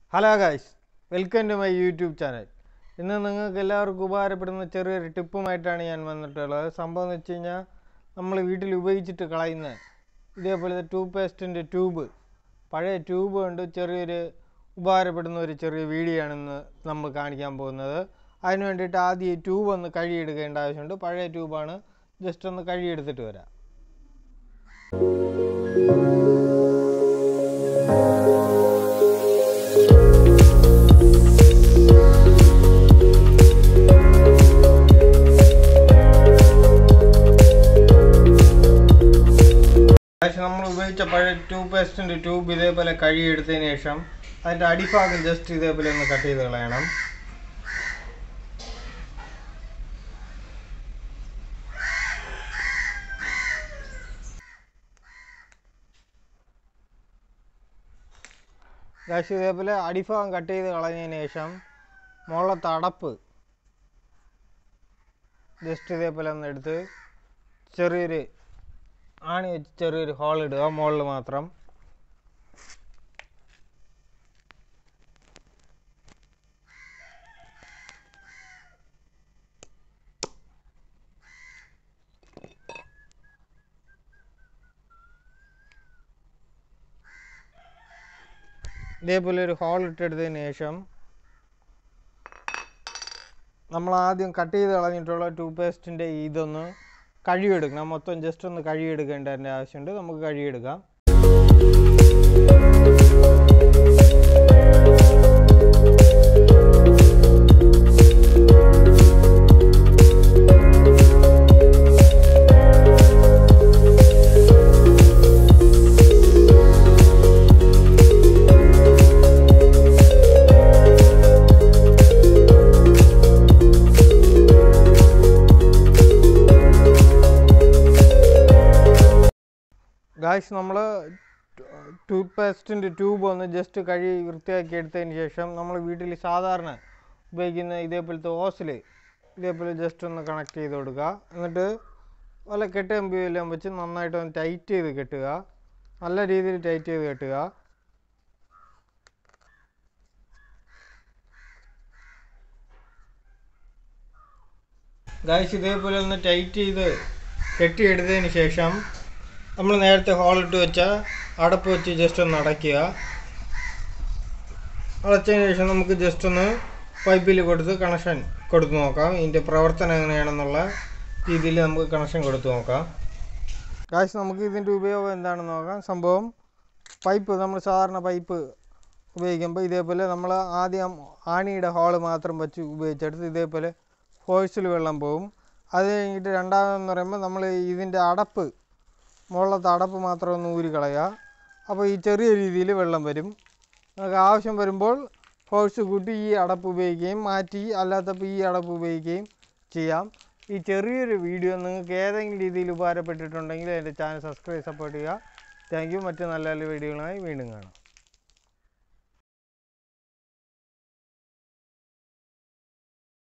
hello guys welcome to my YouTube channel ഇന്ന് നിങ്ങൾക്ക് എല്ലാവർക്കും ഉപകാരപ്പെടുന്ന ചെറിയൊരു ടിപ്പുമായിട്ടാണ് ഞാൻ വന്നിട്ടുള്ളത് സംഭവം എന്ന് വെച്ച് കഴിഞ്ഞാൽ നമ്മൾ വീട്ടിൽ ഉപയോഗിച്ചിട്ട് കളയുന്ന ഇതേപോലത്തെ ടൂത്ത് പേസ്റ്റിൻ്റെ ട്യൂബ് പഴയ ട്യൂബ് കൊണ്ട് ചെറിയൊരു ഉപകാരപ്പെടുന്ന ഒരു ചെറിയ വീഡിയോ ആണ് ഇന്ന് നമ്മൾ കാണിക്കാൻ പോകുന്നത് അതിന് വേണ്ടിയിട്ട് ആദ്യം ഈ ട്യൂബ് ഒന്ന് കഴുകിയെടുക്കേണ്ട ആവശ്യമുണ്ട് പഴയ ട്യൂബാണ് ജസ്റ്റ് ഒന്ന് കഴുകിയെടുത്തിട്ട് വരാം പക്ഷെ നമ്മൾ ഉപയോഗിച്ച പഴയ ട്യൂബ് പേസ്റ്റിൻ്റെ ട്യൂബ് ഇതേപോലെ കഴുകിയെടുത്തതിന് ശേഷം അതിൻ്റെ അടിഭാഗം ജസ്റ്റ് ഇതേപോലെ ഒന്ന് കട്ട് ചെയ്ത് കളയണം ഗാഷ് ഇതേപോലെ അടിഭാഗം കട്ട് ചെയ്ത് കളഞ്ഞതിന് ശേഷം മുകളിലത്തെ അടപ്പ് ജസ്റ്റ് ഇതേപോലെ ഒന്ന് എടുത്ത് ചെറിയൊരു ആണി വെച്ച് ചെറിയൊരു ഹോൾ ഇടുക മുകളിൽ മാത്രം ഇതേപോലെ ഒരു ഹോൾ ഇട്ടെടുത്തതിന് ശേഷം നമ്മൾ ആദ്യം കട്ട് ചെയ്ത് കളഞ്ഞിട്ടുള്ള ടൂത്ത് പേസ്റ്റിൻ്റെ ഇതൊന്ന് കഴുകിയെടുക്കണം മൊത്തം ജസ്റ്റ് ഒന്ന് കഴുകിയെടുക്കേണ്ടതിൻ്റെ ആവശ്യമുണ്ട് നമുക്ക് കഴുകിയെടുക്കാം ഗായ്സ് നമ്മൾ ടൂത്ത് പേസ്റ്റിൻ്റെ ട്യൂബ് ഒന്ന് ജസ്റ്റ് കഴുകി വൃത്തിയാക്കി എടുത്തതിന് ശേഷം നമ്മൾ വീട്ടിൽ സാധാരണ ഉപയോഗിക്കുന്ന ഇതേപോലത്തെ ഓസിൽ ഇതേപോലെ ജസ്റ്റ് ഒന്ന് കണക്ട് ചെയ്ത് കൊടുക്കുക എന്നിട്ട് വല്ല കെട്ട് കമ്പിയെല്ലാം വെച്ച് നന്നായിട്ട് ഒന്ന് ടൈറ്റ് ചെയ്ത് കെട്ടുക നല്ല രീതിയിൽ ടൈറ്റ് ചെയ്ത് കെട്ടുക ഗായ്സ് ഇതേപോലെ ഒന്ന് ടൈറ്റ് ചെയ്ത് കെട്ടിയെടുത്തതിന് ശേഷം നമ്മൾ നേരത്തെ ഹോളിട്ട് വെച്ച അടപ്പ് വെച്ച് ജസ്റ്റ് ഒന്ന് അടയ്ക്കുക അടച്ചതിന് ശേഷം നമുക്ക് ജസ്റ്റ് ഒന്ന് പൈപ്പിൽ കൊടുത്ത് കണക്ഷൻ കൊടുത്ത് നോക്കാം ഇതിൻ്റെ പ്രവർത്തനം എങ്ങനെയാണെന്നുള്ള രീതിയിൽ നമുക്ക് കണക്ഷൻ കൊടുത്ത് നോക്കാം കാശ് നമുക്ക് ഇതിൻ്റെ ഉപയോഗം എന്താണെന്ന് നോക്കാം സംഭവം പൈപ്പ് നമ്മൾ സാധാരണ പൈപ്പ് ഉപയോഗിക്കുമ്പോൾ ഇതേപോലെ നമ്മൾ ആദ്യം ആണിയുടെ ഹോള് മാത്രം വെച്ച് ഉപയോഗിച്ചെടുത്ത് ഇതേപോലെ ഫോഴ്സിൽ വെള്ളം പോകും അത് കഴിഞ്ഞിട്ട് രണ്ടാമതെന്ന് പറയുമ്പോൾ നമ്മൾ ഇതിൻ്റെ അടപ്പ് മുകളിലത്തെ അടപ്പ് മാത്രം ഒന്ന് ഊരി കളയുക അപ്പോൾ ഈ ചെറിയ രീതിയിൽ വെള്ളം വരും നമുക്ക് ആവശ്യം വരുമ്പോൾ ഫോഴ്സ് കൂട്ടി ഈ അടപ്പ് ഉപയോഗിക്കുകയും മാറ്റി അല്ലാത്തപ്പോൾ ഈ അടപ്പ് ഉപയോഗിക്കുകയും ചെയ്യാം ഈ ചെറിയൊരു വീഡിയോ നിങ്ങൾക്ക് ഏതെങ്കിലും രീതിയിൽ ഉപകാരപ്പെട്ടിട്ടുണ്ടെങ്കിൽ എൻ്റെ ചാനൽ സബ്സ്ക്രൈബ് സപ്പോർട്ട് ചെയ്യുക താങ്ക് യു മറ്റു നല്ല നല്ല വീഡിയോകളുമായി വീണ്ടും കാണാം